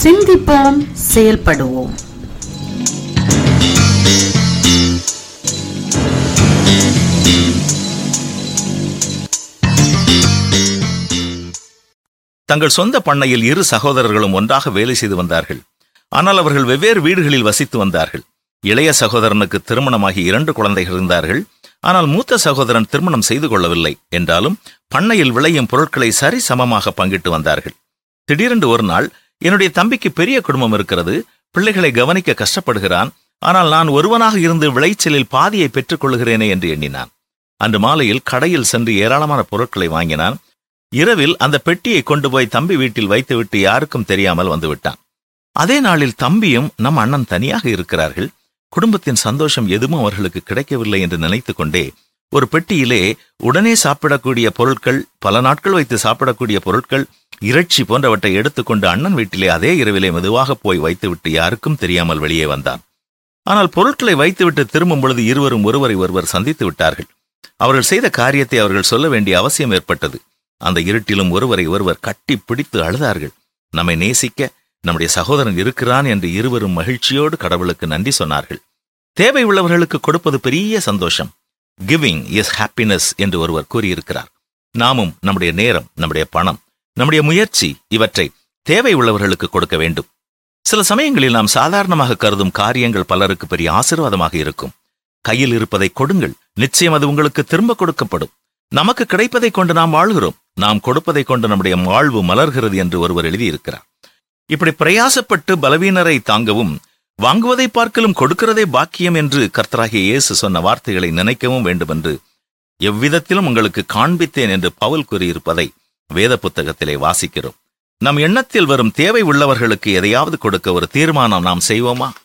சிந்திப்போம் செயல்படுவோம் தங்கள் சொந்த பண்ணையில் இரு சகோதரர்களும் ஒன்றாக வேலை செய்து வந்தார்கள் ஆனால் அவர்கள் வெவ்வேறு வீடுகளில் வசித்து வந்தார்கள் இளைய சகோதரனுக்கு திருமணமாகி இரண்டு குழந்தைகள் இருந்தார்கள் ஆனால் மூத்த சகோதரன் திருமணம் செய்து கொள்ளவில்லை என்றாலும் பண்ணையில் விளையும் பொருட்களை சரி சமமாக பங்கிட்டு வந்தார்கள் திடீரென்று ஒரு நாள் என்னுடைய தம்பிக்கு பெரிய குடும்பம் இருக்கிறது பிள்ளைகளை கவனிக்க கஷ்டப்படுகிறான் ஆனால் நான் ஒருவனாக இருந்து விளைச்சலில் பாதியை பெற்றுக் கொள்கிறேனே என்று எண்ணினான் அன்று மாலையில் கடையில் சென்று ஏராளமான பொருட்களை வாங்கினான் இரவில் அந்த பெட்டியை கொண்டு போய் தம்பி வீட்டில் வைத்துவிட்டு யாருக்கும் தெரியாமல் வந்துவிட்டான் அதே நாளில் தம்பியும் நம் அண்ணன் தனியாக இருக்கிறார்கள் குடும்பத்தின் சந்தோஷம் எதுவும் அவர்களுக்கு கிடைக்கவில்லை என்று நினைத்து கொண்டே ஒரு பெட்டியிலே உடனே சாப்பிடக்கூடிய பொருட்கள் பல நாட்கள் வைத்து சாப்பிடக்கூடிய பொருட்கள் இறைச்சி போன்றவற்றை எடுத்துக்கொண்டு அண்ணன் வீட்டிலே அதே இரவிலே மெதுவாக போய் வைத்துவிட்டு யாருக்கும் தெரியாமல் வெளியே வந்தான் ஆனால் பொருட்களை வைத்துவிட்டு திரும்பும் பொழுது இருவரும் ஒருவரை ஒருவர் சந்தித்து விட்டார்கள் அவர்கள் செய்த காரியத்தை அவர்கள் சொல்ல வேண்டிய அவசியம் ஏற்பட்டது அந்த இருட்டிலும் ஒருவரை ஒருவர் கட்டி பிடித்து அழுதார்கள் நம்மை நேசிக்க நம்முடைய சகோதரன் இருக்கிறான் என்று இருவரும் மகிழ்ச்சியோடு கடவுளுக்கு நன்றி சொன்னார்கள் தேவை உள்ளவர்களுக்கு கொடுப்பது பெரிய சந்தோஷம் கிவிங் இஸ் ஹாப்பினஸ் என்று ஒருவர் கூறியிருக்கிறார் நாமும் நம்முடைய நேரம் நம்முடைய பணம் நம்முடைய முயற்சி இவற்றை தேவை உள்ளவர்களுக்கு கொடுக்க வேண்டும் சில சமயங்களில் நாம் சாதாரணமாக கருதும் காரியங்கள் பலருக்கு பெரிய ஆசீர்வாதமாக இருக்கும் கையில் இருப்பதை கொடுங்கள் நிச்சயம் அது உங்களுக்கு திரும்ப கொடுக்கப்படும் நமக்கு கிடைப்பதை கொண்டு நாம் வாழ்கிறோம் நாம் கொடுப்பதை கொண்டு நம்முடைய வாழ்வு மலர்கிறது என்று ஒருவர் எழுதியிருக்கிறார் இப்படி பிரயாசப்பட்டு பலவீனரை தாங்கவும் வாங்குவதை பார்க்கலும் கொடுக்கிறதே பாக்கியம் என்று கர்த்தராகிய இயேசு சொன்ன வார்த்தைகளை நினைக்கவும் வேண்டும் என்று எவ்விதத்திலும் உங்களுக்கு காண்பித்தேன் என்று பவுல் கூறியிருப்பதை வேத புத்தகத்திலே வாசிக்கிறோம் நம் எண்ணத்தில் வரும் தேவை உள்ளவர்களுக்கு எதையாவது கொடுக்க ஒரு தீர்மானம் நாம் செய்வோமா